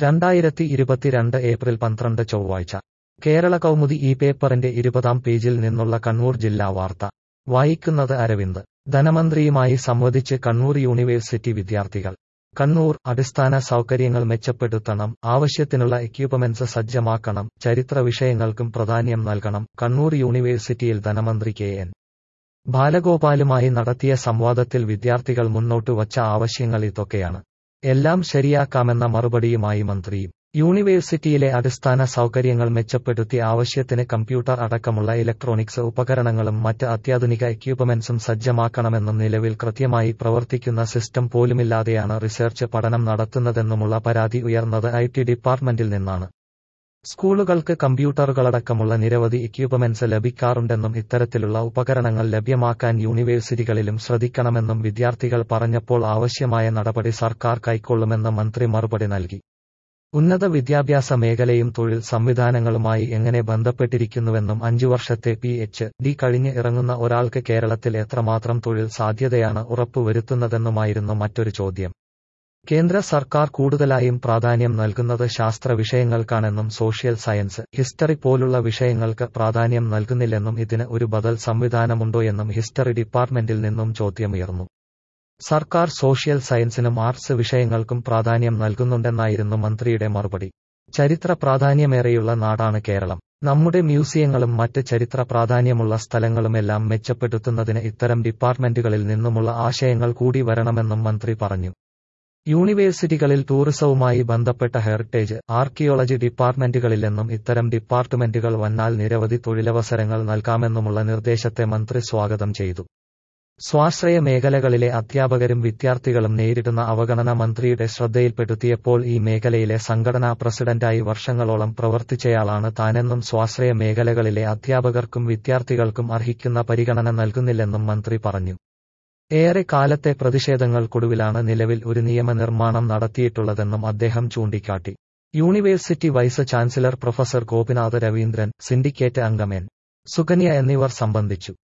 രണ്ടായിരത്തി ഇരുപത്തിരണ്ട് ഏപ്രിൽ പന്ത്രണ്ട് ചൊവ്വാഴ്ച കേരള കൗമുദി ഈ പേപ്പറിന്റെ ഇരുപതാം പേജിൽ നിന്നുള്ള കണ്ണൂർ ജില്ലാ വാർത്ത വായിക്കുന്നത് അരവിന്ദ് ധനമന്ത്രിയുമായി സംവദിച്ച് കണ്ണൂർ യൂണിവേഴ്സിറ്റി വിദ്യാർത്ഥികൾ കണ്ണൂർ അടിസ്ഥാന സൗകര്യങ്ങൾ മെച്ചപ്പെടുത്തണം ആവശ്യത്തിനുള്ള എക്യുപ്മെന്റ്സ് സജ്ജമാക്കണം ചരിത്ര വിഷയങ്ങൾക്കും പ്രാധാന്യം നൽകണം കണ്ണൂർ യൂണിവേഴ്സിറ്റിയിൽ ധനമന്ത്രി കെ എൻ ബാലഗോപാലുമായി നടത്തിയ സംവാദത്തിൽ വിദ്യാർത്ഥികൾ മുന്നോട്ട് വച്ച ആവശ്യങ്ങൾ ഇതൊക്കെയാണ് എല്ലാം ശരിയാക്കാമെന്ന മറുപടിയുമായി മന്ത്രിയും യൂണിവേഴ്സിറ്റിയിലെ അടിസ്ഥാന സൗകര്യങ്ങൾ മെച്ചപ്പെടുത്തി ആവശ്യത്തിന് കമ്പ്യൂട്ടർ അടക്കമുള്ള ഇലക്ട്രോണിക്സ് ഉപകരണങ്ങളും മറ്റ് അത്യാധുനിക എക്യുപ്മെന്റ്സും സജ്ജമാക്കണമെന്നും നിലവിൽ കൃത്യമായി പ്രവർത്തിക്കുന്ന സിസ്റ്റം പോലുമില്ലാതെയാണ് റിസർച്ച് പഠനം നടത്തുന്നതെന്നുമുള്ള പരാതി ഉയർന്നത് ഐ ടി ഡിപ്പാർട്ട്മെന്റിൽ നിന്നാണ് സ്കൂളുകൾക്ക് കമ്പ്യൂട്ടറുകളടക്കമുള്ള നിരവധി എക്യുപ്മെന്റ്സ് ലഭിക്കാറുണ്ടെന്നും ഇത്തരത്തിലുള്ള ഉപകരണങ്ങൾ ലഭ്യമാക്കാൻ യൂണിവേഴ്സിറ്റികളിലും ശ്രദ്ധിക്കണമെന്നും വിദ്യാർത്ഥികൾ പറഞ്ഞപ്പോൾ ആവശ്യമായ നടപടി സർക്കാർ കൈക്കൊള്ളുമെന്ന് മന്ത്രി മറുപടി നൽകി ഉന്നത വിദ്യാഭ്യാസ മേഖലയും തൊഴിൽ സംവിധാനങ്ങളുമായി എങ്ങനെ ബന്ധപ്പെട്ടിരിക്കുന്നുവെന്നും അഞ്ചു വർഷത്തെ പി എച്ച് ഡി കഴിഞ്ഞ് ഇറങ്ങുന്ന ഒരാൾക്ക് കേരളത്തിൽ എത്രമാത്രം തൊഴിൽ സാധ്യതയാണ് ഉറപ്പുവരുത്തുന്നതെന്നുമായിരുന്നു മറ്റൊരു ചോദ്യം കേന്ദ്ര സർക്കാർ കൂടുതലായും പ്രാധാന്യം നൽകുന്നത് ശാസ്ത്ര വിഷയങ്ങൾക്കാണെന്നും സോഷ്യൽ സയൻസ് ഹിസ്റ്ററി പോലുള്ള വിഷയങ്ങൾക്ക് പ്രാധാന്യം നൽകുന്നില്ലെന്നും ഇതിന് ഒരു ബദൽ സംവിധാനമുണ്ടോയെന്നും ഹിസ്റ്ററി ഡിപ്പാർട്ട്മെന്റിൽ നിന്നും ചോദ്യമുയർന്നു സർക്കാർ സോഷ്യൽ സയൻസിനും ആർട്സ് വിഷയങ്ങൾക്കും പ്രാധാന്യം നൽകുന്നുണ്ടെന്നായിരുന്നു മന്ത്രിയുടെ മറുപടി ചരിത്ര പ്രാധാന്യമേറെയുള്ള നാടാണ് കേരളം നമ്മുടെ മ്യൂസിയങ്ങളും മറ്റ് ചരിത്ര പ്രാധാന്യമുള്ള സ്ഥലങ്ങളുമെല്ലാം മെച്ചപ്പെടുത്തുന്നതിന് ഇത്തരം ഡിപ്പാർട്ട്മെന്റുകളിൽ നിന്നുമുള്ള ആശയങ്ങൾ കൂടി വരണമെന്നും മന്ത്രി പറഞ്ഞു യൂണിവേഴ്സിറ്റികളിൽ ടൂറിസവുമായി ബന്ധപ്പെട്ട ഹെറിറ്റേജ് ആർക്കിയോളജി ഡിപ്പാർട്ട്മെന്റുകളിലെന്നും ഇത്തരം ഡിപ്പാർട്ട്മെന്റുകൾ വന്നാൽ നിരവധി തൊഴിലവസരങ്ങൾ നൽകാമെന്നുമുള്ള നിർദ്ദേശത്തെ മന്ത്രി സ്വാഗതം ചെയ്തു സ്വാശ്രയ മേഖലകളിലെ അധ്യാപകരും വിദ്യാർത്ഥികളും നേരിടുന്ന അവഗണന മന്ത്രിയുടെ ശ്രദ്ധയിൽപ്പെടുത്തിയപ്പോൾ ഈ മേഖലയിലെ സംഘടനാ പ്രസിഡന്റായി വർഷങ്ങളോളം പ്രവർത്തിച്ചയാളാണ് താനെന്നും സ്വാശ്രയ മേഖലകളിലെ അധ്യാപകർക്കും വിദ്യാർത്ഥികൾക്കും അർഹിക്കുന്ന പരിഗണന നൽകുന്നില്ലെന്നും മന്ത്രി പറഞ്ഞു ഏറെ കാലത്തെ പ്രതിഷേധങ്ങൾക്കൊടുവിലാണ് നിലവിൽ ഒരു നിയമനിർമ്മാണം നടത്തിയിട്ടുള്ളതെന്നും അദ്ദേഹം ചൂണ്ടിക്കാട്ടി university vice chancellor professor Gopinath Raveendran syndicate അംഗം എൻ സുകന്യ എന്നിവർ സംബന്ധിച്ചു